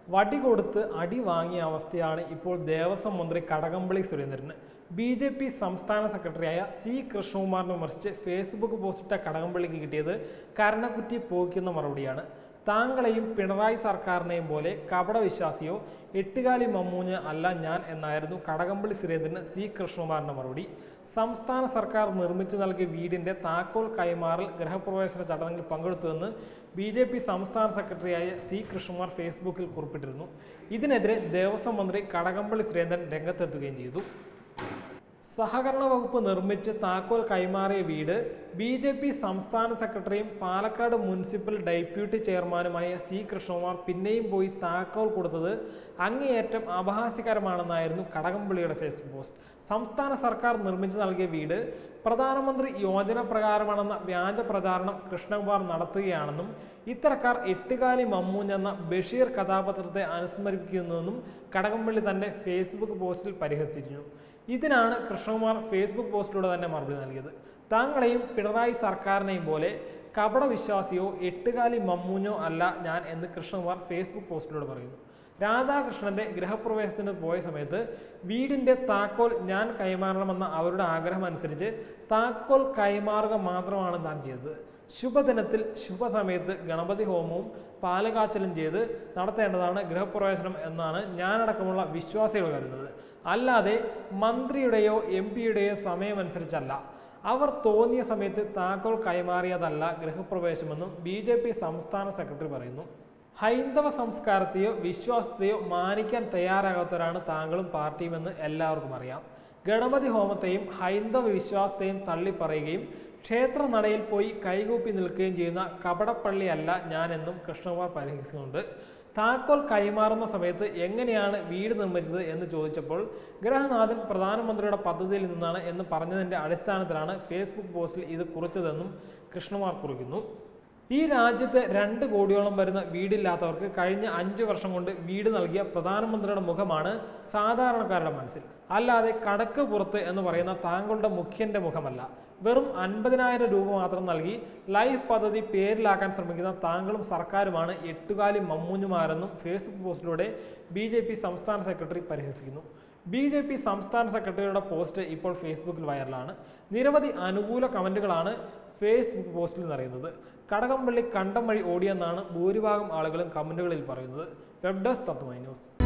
വടി കൊടുത്ത് അടി വാങ്ങിയ അവസ്ഥയാണ് ഇപ്പോൾ ദേവസ്വം മന്ത്രി കടകംപള്ളി സുരേന്ദ്രന് ബി ജെ പി സംസ്ഥാന സെക്രട്ടറിയായ സി കൃഷ്ണകുമാറിനെ വിമർശിച്ച് ഫേസ്ബുക്ക് പോസ്റ്റിട്ട കടകംപള്ളിക്ക് കിട്ടിയത് കരണക്കുറ്റി പോക്കുന്ന മറുപടിയാണ് താങ്കളെയും പിണറായി സർക്കാരിനെയും പോലെ കപടവിശ്വാസിയോ എട്ടുകാലി മമ്മൂഞ്ഞ് അല്ല ഞാൻ എന്നായിരുന്നു കടകംപള്ളി സുരേന്ദ്രന് സി കൃഷ്ണകുമാറിന്റെ മറുപടി സംസ്ഥാന സർക്കാർ നിർമ്മിച്ചു നൽകിയ വീടിന്റെ താക്കോൽ കൈമാറൽ ഗൃഹപ്രവേശന ചടങ്ങിൽ പങ്കെടുത്തുവെന്ന് ബി ജെ പി സംസ്ഥാന സെക്രട്ടറിയായ സി കൃഷ്ണകുമാർ ഫേസ്ബുക്കിൽ കുറിപ്പിട്ടിരുന്നു ഇതിനെതിരെ ദേവസ്വം മന്ത്രി കടകംപള്ളി സുരേന്ദ്രൻ രംഗത്തെത്തുകയും ചെയ്തു സഹകരണ വകുപ്പ് നിർമ്മിച്ച് താക്കോൽ കൈമാറിയ വീട് ബി ജെ പി സംസ്ഥാന സെക്രട്ടറിയും പാലക്കാട് മുനിസിപ്പൽ ഡെപ്യൂട്ടി ചെയർമാനുമായ സി കൃഷ്ണകുമാർ പിന്നെയും പോയി താക്കോൽ കൊടുത്തത് അങ്ങേയറ്റം അപഹാസ്യകരമാണെന്നായിരുന്നു കടകംപള്ളിയുടെ ഫേസ്ബുക്ക് പോസ്റ്റ് സംസ്ഥാന സർക്കാർ നിർമ്മിച്ചു നൽകിയ വീട് പ്രധാനമന്ത്രി യോജന പ്രകാരമാണെന്ന വ്യാജ പ്രചാരണം കൃഷ്ണകുമാർ നടത്തുകയാണെന്നും ഇത്തരക്കാർ എട്ടുകാലി മമ്മൂഞ്ഞ് എന്ന ബഷീർ കഥാപാത്രത്തെ അനുസ്മരിപ്പിക്കുന്നുവെന്നും കടകംപള്ളി തന്റെ ഫേസ്ബുക്ക് പോസ്റ്റിൽ പരിഹസിച്ചിരുന്നു ഇതിനാണ് കൃഷ്ണകുമാർ ഫേസ്ബുക്ക് പോസ്റ്റിലൂടെ തന്നെ മറുപടി നൽകിയത് താങ്കളെയും പിണറായി സർക്കാരിനെയും പോലെ കപട വിശ്വാസിയോ എട്ടുകാലി മമ്മൂഞ്ഞോ അല്ല ഞാൻ എന്ന് കൃഷ്ണകുമാർ ഫേസ്ബുക്ക് പോസ്റ്റിലൂടെ പറയുന്നു രാധാകൃഷ്ണന്റെ ഗൃഹപ്രവേശത്തിന് പോയ സമയത്ത് വീടിന്റെ താക്കോൽ ഞാൻ കൈമാറണമെന്ന അവരുടെ ആഗ്രഹം അനുസരിച്ച് താക്കോൽ കൈമാറുക മാത്രമാണ് താൻ ചെയ്തത് ശുഭദിനത്തിൽ ശുഭസമയത്ത് ഗണപതി ഹോമവും പാലുകാച്ചലും ചെയ്ത് നടത്തേണ്ടതാണ് ഗൃഹപ്രവേശനം എന്നാണ് ഞാനടക്കമുള്ള വിശ്വാസികൾ കരുതുന്നത് അല്ലാതെ മന്ത്രിയുടെയോ എം പിയുടെയോ സമയമനുസരിച്ചല്ല അവർ തോന്നിയ സമയത്ത് താക്കോൽ കൈമാറിയതല്ല ഗൃഹപ്രവേശമെന്നും ബി ജെ പി സംസ്ഥാന സെക്രട്ടറി പറയുന്നു ഹൈന്ദവ സംസ്കാരത്തെയോ വിശ്വാസത്തെയോ മാനിക്കാൻ തയ്യാറാകാത്തവരാണ് താങ്കളും പാർട്ടിയുമെന്ന് എല്ലാവർക്കും അറിയാം ഗണപതി ഹോമത്തെയും ഹൈന്ദവ വിശ്വാസത്തെയും തള്ളിപ്പറയുകയും ക്ഷേത്ര നടയിൽ പോയി കൈകൂപ്പി നിൽക്കുകയും ചെയ്യുന്ന കപടപ്പള്ളിയല്ല ഞാനെന്നും കൃഷ്ണകുമാർ പരിഹസിക്കുന്നുണ്ട് താക്കോൽ കൈമാറുന്ന സമയത്ത് എങ്ങനെയാണ് വീട് നിർമ്മിച്ചത് എന്ന് ചോദിച്ചപ്പോൾ ഗ്രഹനാഥൻ പ്രധാനമന്ത്രിയുടെ പദ്ധതിയിൽ നിന്നാണ് എന്ന് പറഞ്ഞതിന്റെ അടിസ്ഥാനത്തിലാണ് ഫേസ്ബുക്ക് പോസ്റ്റിൽ ഇത് കുറിച്ചതെന്നും കൃഷ്ണകുമാർ കുറിക്കുന്നു ഈ രാജ്യത്ത് രണ്ട് കോടിയോളം വരുന്ന വീടില്ലാത്തവർക്ക് കഴിഞ്ഞ അഞ്ച് വർഷം കൊണ്ട് വീട് നൽകിയ പ്രധാനമന്ത്രിയുടെ മുഖമാണ് സാധാരണക്കാരുടെ മനസ്സിൽ അല്ലാതെ കടക്ക് പുറത്ത് എന്ന് പറയുന്ന താങ്കളുടെ മുഖ്യന്റെ മുഖമല്ല വെറും അൻപതിനായിരം രൂപ മാത്രം നൽകി ലൈഫ് പദ്ധതി പേരിലാക്കാൻ ശ്രമിക്കുന്ന താങ്കളും സർക്കാരുമാണ് എട്ടുകാലി മമ്മൂഞ്ഞുമാരെന്നും ഫേസ്ബുക്ക് പോസ്റ്റിലൂടെ ബി സംസ്ഥാന സെക്രട്ടറി പരിഹസിക്കുന്നു ബി ജെ പി സംസ്ഥാന സെക്രട്ടറിയുടെ പോസ്റ്റ് ഇപ്പോൾ ഫേസ്ബുക്കിൽ വൈറലാണ് നിരവധി അനുകൂല കമന്റുകളാണ് ഫേസ്ബുക്ക് പോസ്റ്റിൽ നിറയുന്നത് കടകംപള്ളി കണ്ടം വഴി ഓടിയെന്നാണ് ഭൂരിഭാഗം ആളുകളും കമന്റുകളിൽ പറയുന്നത് വെബ് ഡെസ്ക് തത്വമൈ ന്യൂസ്